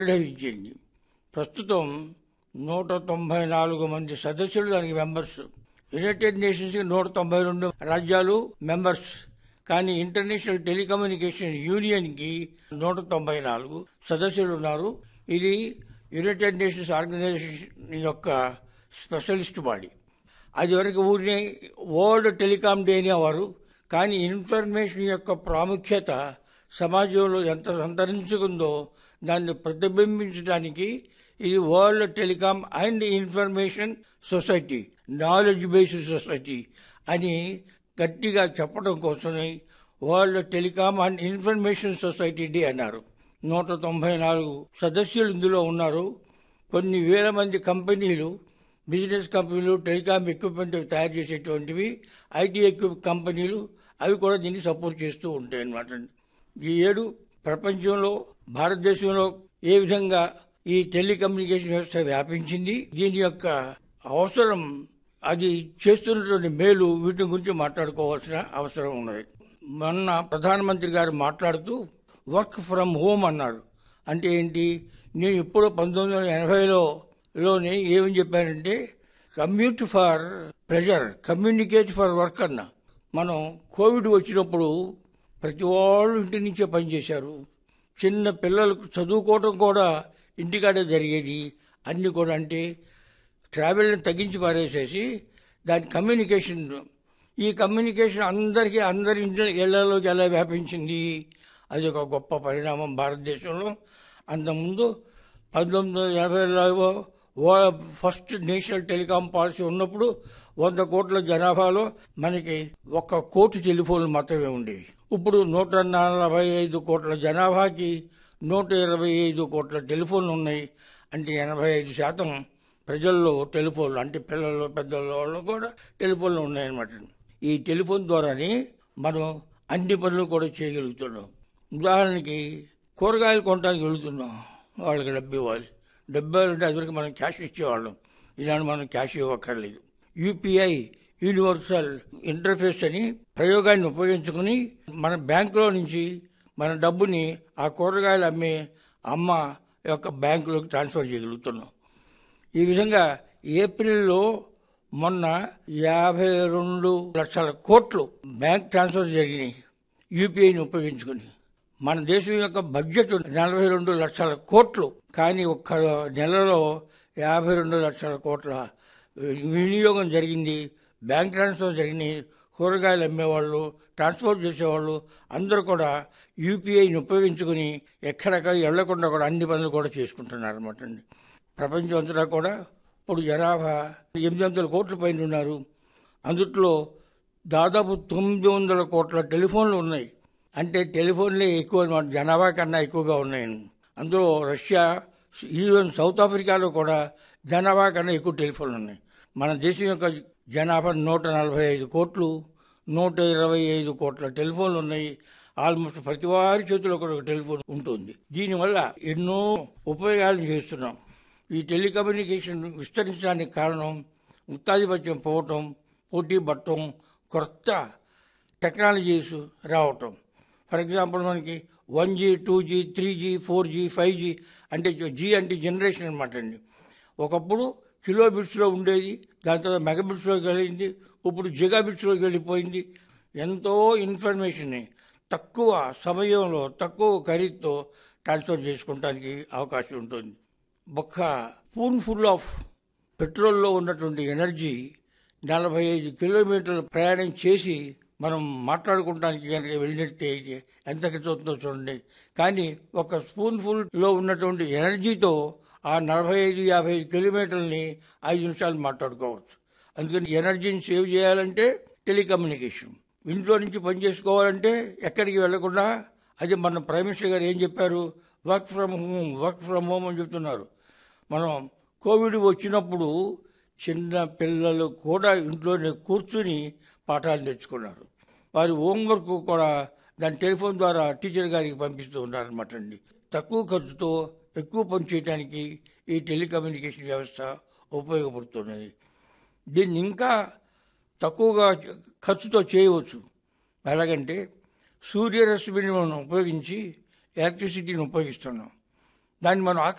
నిర్వహించింది ప్రస్తుతం నూట తొంభై నాలుగు మంది సదస్సులు దానికి మెంబర్స్ యునైటెడ్ నేషన్స్ కి నూట తొంభై రెండు రాజ్యాలు మెంబర్స్ కానీ ఇంటర్నేషనల్ టెలికమ్యూనికేషన్ యూనియన్ కి నూట తొంభై నాలుగు సదస్సులు ఉన్నారు ఇది యునైటెడ్ నేషన్స్ ఆర్గనైజేషన్ యొక్క స్పెషలిస్ట్ బాడీ అది వరకు ఊరినే వరల్డ్ టెలికాం డే అనేవారు కానీ ఇన్ఫర్మేషన్ యొక్క ప్రాముఖ్యత సమాజంలో ఎంత సంతరించుకుందో దాన్ని ప్రతిబింబించడానికి ఇది world telecom and information society knowledge based society అని గట్టిగా చెప్పడం కోసమే world telecom and information society day అన్నారు నూట తొంభై నాలుగు సదస్సులు ఇందులో ఉన్నారు కొన్ని వేల మంది కంపెనీలు బిజినెస్ కంపెనీలు టెలికాం ఎక్విప్మెంట్ తయారు చేసేటువంటివి ఐటీ ఎక్విప్ కంపెనీలు అవి కూడా దీన్ని సపోర్ట్ చేస్తూ ఉంటాయి అన్నమాట ఈ ఏడు ప్రపంచంలో భారతదేశంలో ఏ విధంగా ఈ టెలికమ్యూనికేషన్ వ్యవస్థ వ్యాపించింది దీని యొక్క అవసరం అది చేస్తున్నటువంటి మేలు వీటి గురించి మాట్లాడుకోవాల్సిన అవసరం ఉన్నది మొన్న ప్రధానమంత్రి గారు మాట్లాడుతూ వర్క్ ఫ్రమ్ హోమ్ అన్నారు అంటే ఏంటి నేను ఇప్పుడు పంతొమ్మిది వందల ఎనభైలో లోనే ఏమని చెప్పానంటే commute for pressure communicate for work అన్న మనం కోవిడ్ వచ్చినప్పుడు ప్రతి వాళ్ళు ఇంటి నుంచే పనిచేశారు చిన్న పిల్లలకు చదువుకోవడం కూడా ఇంటికాడే జరిగేది అన్ని కూడా అంటే ట్రావెల్ని తగ్గించి పారేసేసి దాని కమ్యూనికేషన్ ఈ కమ్యూనికేషన్ అందరికీ అందరి ఇంటి ఇళ్లలోకి ఎలా వ్యాపించింది అది ఒక గొప్ప పరిణామం భారతదేశంలో అంతకుముందు పంతొమ్మిది వందల ఎనభైలో ఫస్ట్ నేషనల్ టెలికాం పాలసీ ఉన్నప్పుడు వంద కోట్ల జనాభాలో మనకి ఒక కోటి టెలిఫోన్లు మాత్రమే ఉండేవి ఇప్పుడు నూట నలభై ఐదు కోట్ల జనాభాకి నూట ఇరవై ఐదు కోట్ల టెలిఫోన్లు ఉన్నాయి అంటే ఎనభై ఐదు శాతం ప్రజల్లో టెలిఫోన్లు అంటే పిల్లలు పెద్దల వాళ్ళు కూడా టెలిఫోన్లు ఉన్నాయన్నమాట ఈ టెలిఫోన్ ద్వారానే మనం అన్ని పనులు కూడా చేయగలుగుతున్నాం ఉదాహరణకి కూరగాయలు కొనడానికి వెళుతున్నాం వాళ్ళకి డబ్బు ఇవ్వాలి డబ్బు ఇవ్వాలంటే అదివరకు మనం క్యాష్ ఇచ్చేవాళ్ళం ఇలాంటి మనం క్యాష్ ఇవ్వక్కర్లేదు యూపీఐ యూనివర్సల్ ఇంటర్ఫేస్ అని ప్రయోగాన్ని ఉపయోగించుకుని మన బ్యాంకులో నుంచి మన డబ్బుని ఆ కూరగాయలు అమ్మే అమ్మ యొక్క బ్యాంకులోకి ట్రాన్స్ఫర్ చేయగలుగుతున్నాం ఈ విధంగా ఏప్రిల్లో మొన్న యాభై రెండు లక్షల కోట్లు బ్యాంక్ ట్రాన్స్ఫర్ జరిగినాయి యూపీఐని ఉపయోగించుకుని మన దేశం యొక్క బడ్జెట్ నలభై రెండు లక్షల కోట్లు కానీ ఒక్క నెలలో యాభై రెండు లక్షల కోట్ల వినియోగం జరిగింది బ్యాంక్ ట్రాన్స్ఫర్ జరిగినాయి కూరగాయలు అమ్మేవాళ్ళు ట్రాన్స్పోర్ట్ చేసేవాళ్ళు అందరూ కూడా యూపీఐని ఉపయోగించుకుని ఎక్కడెక్కడ వెళ్లకుండా కూడా అన్ని పనులు కూడా చేసుకుంటున్నారు అనమాట అండి ప్రపంచం అంతటా కూడా ఇప్పుడు జనాభా ఎనిమిది వందల కోట్ల పైన ఉన్నారు అందుట్లో దాదాపు తొమ్మిది వందల కోట్ల టెలిఫోన్లు ఉన్నాయి అంటే టెలిఫోన్లే ఎక్కువ అన్నమాట జనాభా కన్నా ఎక్కువగా ఉన్నాయి అందులో రష్యా ఈవెన్ సౌత్ ఆఫ్రికాలో కూడా జనాభా కన్నా ఎక్కువ టెలిఫోన్లు ఉన్నాయి మన దేశం యొక్క జనాభా నూట నలభై ఐదు కోట్లు నూట ఇరవై ఐదు కోట్ల టెలిఫోన్లు ఉన్నాయి ఆల్మోస్ట్ ప్రతి వారి చేతిలో కూడా ఒక టెలిఫోన్ ఉంటుంది దీనివల్ల ఎన్నో ఉపయోగాలు చేస్తున్నాం ఈ టెలికమ్యూనికేషన్ విస్తరించడానికి కారణం ఉత్తాధిపత్యం పోవటం పోటీ పట్టడం కొత్త టెక్నాలజీస్ రావటం ఫర్ ఎగ్జాంపుల్ మనకి one G two G three G four G five G అంటే జీ అంటే జనరేషన్ అనమాట అండి ఒకప్పుడు కిలో బిట్స్లో ఉండేది దాని తర్వాత మెగాబిట్స్లోకి వెళ్ళింది ఇప్పుడు జిగాబిట్స్లోకి వెళ్ళిపోయింది ఎంతో ఇన్ఫర్మేషన్ని తక్కువ సమయంలో తక్కువ ఖరీదుతో ట్రాన్స్ఫర్ చేసుకోవడానికి అవకాశం ఉంటుంది ఒక్క స్పూన్ ఫుల్ ఆఫ్ పెట్రోల్లో ఉన్నటువంటి ఎనర్జీ నలభై ఐదు కిలోమీటర్ల ప్రయాణం చేసి మనం మాట్లాడుకోవడానికి కనుక వెళ్ళినట్టే ఎంత ఖర్చు అవుతుందో చూడండి కానీ ఒక స్పూన్ ఫుల్లో ఉన్నటువంటి ఎనర్జీతో ఆ నలభై ఐదు యాభై ఐదు కిలోమీటర్లని ఐదు నిమిషాలు మాట్లాడుకోవచ్చు అందుకని ఎనర్జీని సేవ్ చేయాలంటే టెలికమ్యూనికేషన్ ఇంట్లో నుంచి పని చేసుకోవాలంటే ఎక్కడికి వెళ్లకుండా అది మన ప్రైమ్ మినిస్టర్ గారు ఏం చెప్పారు work from home work from home అని చెప్తున్నారు మనం కోవిడ్ వచ్చినప్పుడు చిన్న పిల్లలు కూడా ఇంట్లోనే కూర్చుని పాఠాలు నేర్చుకున్నారు వారి హోంవర్క్ కూడా దాని టెలిఫోన్ ద్వారా టీచర్ గారికి పంపిస్తూ ఉన్నారనమాట అండి తక్కువ ఖర్చుతో ఎక్కువ పని చేయడానికి ఈ టెలికమ్యూనికేషన్ వ్యవస్థ ఉపయోగపడుతున్నది దీన్ని ఇంకా తక్కువగా ఖర్చుతో చేయవచ్చు ఎలాగంటే సూర్యరశ్మిని మనం ఉపయోగించి ఎలక్ట్రిసిటీని ఉపయోగిస్తున్నాం దాన్ని మనం